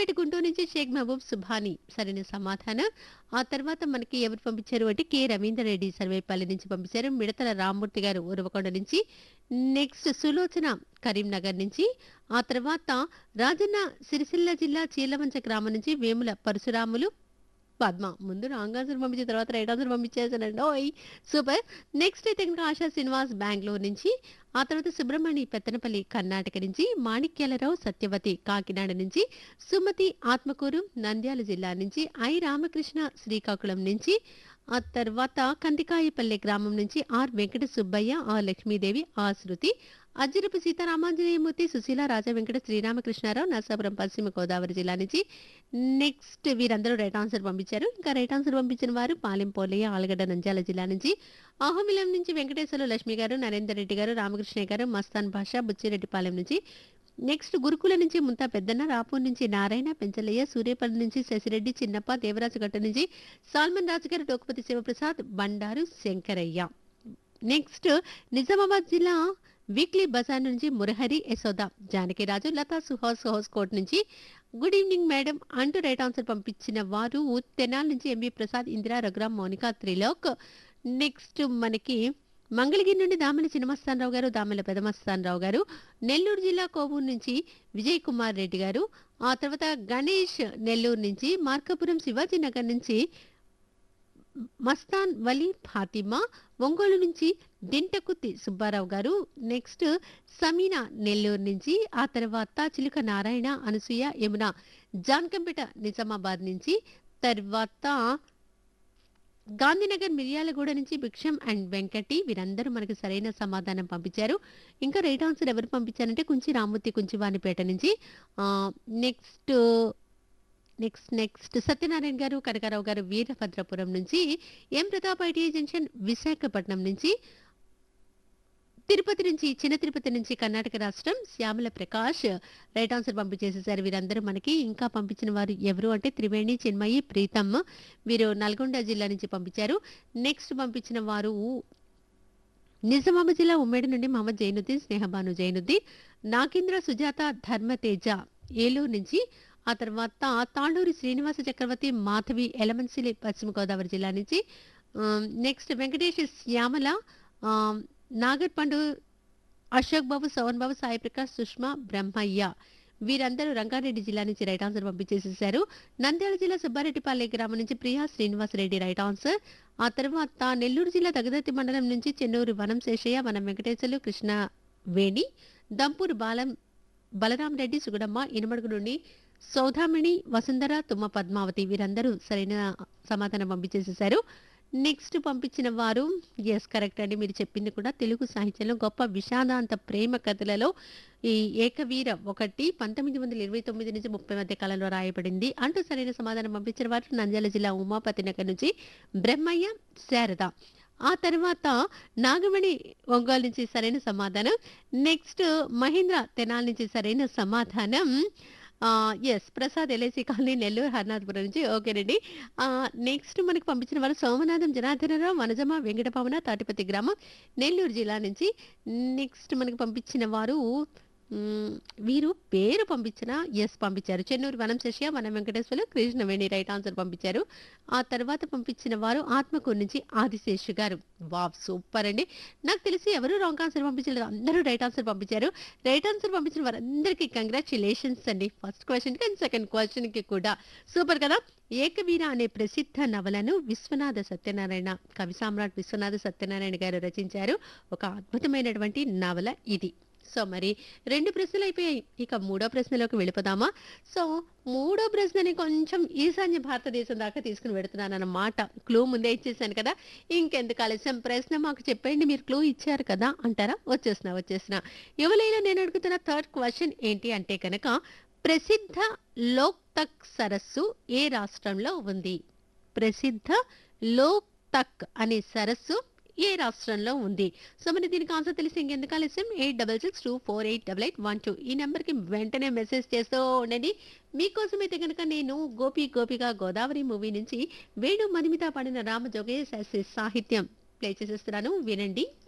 సిద్దిపేట గుంటూరు నుంచి షేక్ మహబూబ్ సుభాని సరైన సమాధానం ఆ తర్వాత మనకి ఎవరు పంపించారు అంటే కె రవీందర్ రెడ్డి సర్వేపల్లి నుంచి పంపించారు మిడతల రామ్మూర్తి గారు ఉరవకొండ నుంచి నెక్స్ట్ సులోచన కరీంనగర్ నుంచి ఆ తర్వాత రాజన్న సిరిసిల్ల జిల్లా చీలవంచ గ్రామం నుంచి వేముల పరశురాములు పద్మ ముందు రాంగ్ ఆన్సర్ పంపించిన తర్వాత రైట్ ఆన్సర్ పంపించేసానండి ఓయ్ సూపర్ నెక్స్ట్ అయితే కనుక ఆశా శ్రీనివాస్ బెంగళూరు నుంచి ఆ తర్వాత సుబ్రహ్మణి పెత్తనపల్లి కర్ణాటక నుంచి మాణిక్యాలరావు సత్యవతి కాకినాడ నుంచి సుమతి ఆత్మకూరు నంద్యాల జిల్లా నుంచి ఐ రామకృష్ణ శ్రీకాకుళం నుంచి ఆ తర్వాత కందికాయపల్లె గ్రామం నుంచి ఆర్ వెంకట సుబ్బయ్య ఆర్ లక్ష్మీదేవి ఆ శృతి అజ్జిరపు సీతారామాంజనేయమూర్తి సుశీల రాజా వెంకట శ్రీరామకృష్ణారావు నరసాపురం పశ్చిమ గోదావరి జిల్లా నుంచి నెక్స్ట్ వీరందరూ రైట్ ఆన్సర్ పంపించారు ఇంకా రైట్ ఆన్సర్ పంపించిన వారు పాలెం పోలయ్య ఆలగడ్డ నంద్యాల జిల్లా నుంచి ఆహోమిలం నుంచి వెంకటేశ్వర లక్ష్మి గారు నరేందర్ రెడ్డి గారు రామకృష్ణ గారు మస్తాన్ భాష బుచ్చిరెడ్డిపాలెం నుంచి నెక్స్ట్ గురుకుల నుంచి ముంతా పెద్దన్న రాపూర్ నుంచి నారాయణ పెంచలయ్య సూర్యపల్లి నుంచి శశిరెడ్డి చిన్నప్ప దేవరాజగట్ట నుంచి సాల్మన్ రాజు గారు డోకుపతి శివప్రసాద్ బండారు శంకరయ్య నెక్స్ట్ నిజామాబాద్ జిల్లా వీక్లీ బజార్ నుంచి మురహరి యశోద జానకిరాజు లతా సుహాస్ హౌస్ కోట్ నుంచి గుడ్ ఈవినింగ్ మేడం అంటూ రైట్ ఆన్సర్ పంపించిన వారు తెనాల్ నుంచి ఎంబీ ప్రసాద్ ఇందిరా రఘురామ్ మౌనిక త్రిలోక్ నెక్స్ట్ మనకి మంగళగిరి నుండి దామెల చిన్నమస్తానరావు గారు దామెల పెదమస్తానరావు గారు నెల్లూరు జిల్లా కోవూరు నుంచి విజయ్ కుమార్ రెడ్డి గారు ఆ తర్వాత గణేష్ నెల్లూరు నుంచి మార్కాపురం శివాజీ నగర్ నుంచి మస్తాన్ వలీ ఫాతిమా ఒంగోలు నుంచి దింటకుత్తి సుబ్బారావు గారు నెక్స్ట్ సమీనా నెల్లూరు నుంచి ఆ తర్వాత చిలుక నారాయణ అనసూయ యమున జాన్కంపేట నిజామాబాద్ నుంచి తర్వాత గాంధీనగర్ మిర్యాలగూడ నుంచి భిక్షం అండ్ వెంకటి వీరందరూ మనకు సరైన సమాధానం పంపించారు ఇంకా రైట్ ఆన్సర్ ఎవరు పంపించారంటే కుంచి రామూర్తి కుంచివానిపేట నుంచి నెక్స్ట్ నెక్స్ట్ నెక్స్ట్ సత్యనారాయణ గారు కనకారావు గారు వీరభద్రపురం నుంచి M Pratap ITI junction Visakhapatnam నుంచి తిరుపతి నుంచి చిన్న తిరుపతి నుంచి కర్ణాటక రాష్ట్రం శ్యామల ప్రకాష్ రైట్ ఆన్సర్ పంపించేసేసారు వీరందరూ మనకి ఇంకా పంపించిన వారు ఎవరు అంటే త్రివేణి చిన్మయి ప్రీతమ్ వీరు నల్గొండ జిల్లా నుంచి పంపించారు నెక్స్ట్ పంపించిన వారు నిజామాబాద్ జిల్లా ఉమ్మడి నుండి మహమ్మద్ జైనుద్దీన్ స్నేహబాను జైనుద్దీన్ నాగేంద్ర సుజాత ధర్మతేజ ఏలూరు నుంచి ఆ తర్వాత తాండూరి శ్రీనివాస చక్రవర్తి మాధవి ఎలమంచిలి పశ్చిమ గోదావరి జిల్లా నుంచి నెక్స్ట్ వెంకటేష్ శ్యామల ఆ, నాగర్ పండు అశోక్ బాబు సోహన్ బాబు సాయి ప్రకాష్ సుష్మా బ్రహ్మయ్య వీరందరూ రంగారెడ్డి జిల్లా నుంచి రైట్ ఆన్సర్ పంపించేసేసారు నంద్యాల జిల్లా సుబ్బారెడ్డిపల్లి గ్రామం నుంచి ప్రియా శ్రీనివాసరెడ్డి రైట్ ఆన్సర్ ఆ తర్వాత నెల్లూరు జిల్లా దగదత్తి మండలం నుంచి చెన్నూరు వనం శేషయ్య వనం వెంకటేశ్వర్లు కృష్ణ వేణి దంపూరు బాలం బలరాం రెడ్డి సుగుడమ్మ ఇనుమడుగు నుండి సౌధామిణి వసుంధర తుమ్మ పద్మావతి వీరందరూ సరైన సమాధానం పంపించేసేసారు నెక్స్ట్ పంపించిన వారు ఎస్ కరెక్ట్ అండి మీరు చెప్పింది కూడా తెలుగు సాహిత్యంలో గొప్ప విషాదాంత ప్రేమ కథలలో ఈ ఏకవీర ఒకటి పంతొమ్మిది వందల ఇరవై తొమ్మిది నుంచి ముప్పై మధ్య కాలంలో రాయబడింది అంటూ సరైన సమాధానం పంపించిన వారు నంద్యాల జిల్లా ఉమాపతి నగర్ నుంచి బ్రహ్మయ్య శారద ఆ తర్వాత నాగమణి ఒంగోలు నుంచి సరైన సమాధానం నెక్స్ట్ మహేంద్ర తెనాల్ నుంచి సరైన సమాధానం S Prasad LIC colony Nellore Harnathapuram నుంచి ఓకేనండి నెక్స్ట్ మనకు పంపించిన వారు సోమనాథం జనార్దనరావు వనజమ వెంకటపవన తాటిపతి గ్రామం నెల్లూరు జిల్లా నుంచి నెక్స్ట్ మనకు పంపించిన వారు మ్మ్, వీరు పేరు పంపించిన ఎస్ పంపించారు చెన్నూరు వనం శశియ వనం వెంకటేశ్వర కృష్ణవేణి రైట్ ఆన్సర్ పంపించారు ఆ తర్వాత పంపించిన వారు ఆత్మకూరు నుంచి ఆదిశేషు గారు వావ్ సూపర్ అండి నాకు తెలిసి ఎవరు రాంగ్ ఆన్సర్ పంపించలేదు అందరూ రైట్ ఆన్సర్ పంపించారు రైట్ ఆన్సర్ పంపించిన వారందరికీ కంగ్రాచులేషన్స్ అండి ఫస్ట్ క్వశ్చన్ కి అండ్ సెకండ్ క్వశ్చన్ కి కూడా సూపర్ కదా ఏకవీర అనే ప్రసిద్ధ నవలను విశ్వనాథ సత్యనారాయణ కవి సామ్రాట్ విశ్వనాథ సత్యనారాయణ గారు రచించారు ఒక అద్భుతమైనటువంటి నవల ఇది సో మరి రెండు ప్రశ్నలు అయిపోయాయి ఇక మూడో ప్రశ్నలోకి వెళ్ళిపోదామా సో మూడో ప్రశ్నని కొంచెం ఈశాన్య భారతదేశం దాకా తీసుకుని వెళుతున్నాను అన్నమాట క్లూ ముందే ఇచ్చేసాను కదా ఇంకెందుకు ఆలస్యం ప్రశ్న మాకు చెప్పండి మీరు క్లూ ఇచ్చారు కదా అంటారా వచ్చేసిన వచ్చేసిన యువలైలో నేను అడుగుతున్న థర్డ్ క్వశ్చన్ ఏంటి అంటే కనుక ప్రసిద్ధ లోక్ తక్ సరస్సు ఏ రాష్ట్రంలో ఉంది ప్రసిద్ధ లోక్ తక్ అనే సరస్సు ఏ రాష్ట్రంలో ఉంది సో మరి దీనికి ఆన్సర్ తెలిసి ఇంకెందుకు ఆలస్యం eight double six two four eight double eight one two ఈ నెంబర్కి వెంటనే మెసేజ్ చేస్తూ ఉండండి మీకోసం అయితే కనుక నేను గోపి గోపిగా గోదావరి మూవీ నుంచి వేణు మణిమిత పాడిన రామజోగయ్య శాస్త్రి సాహిత్యం ప్లే చేసేస్తున్నాను వినండి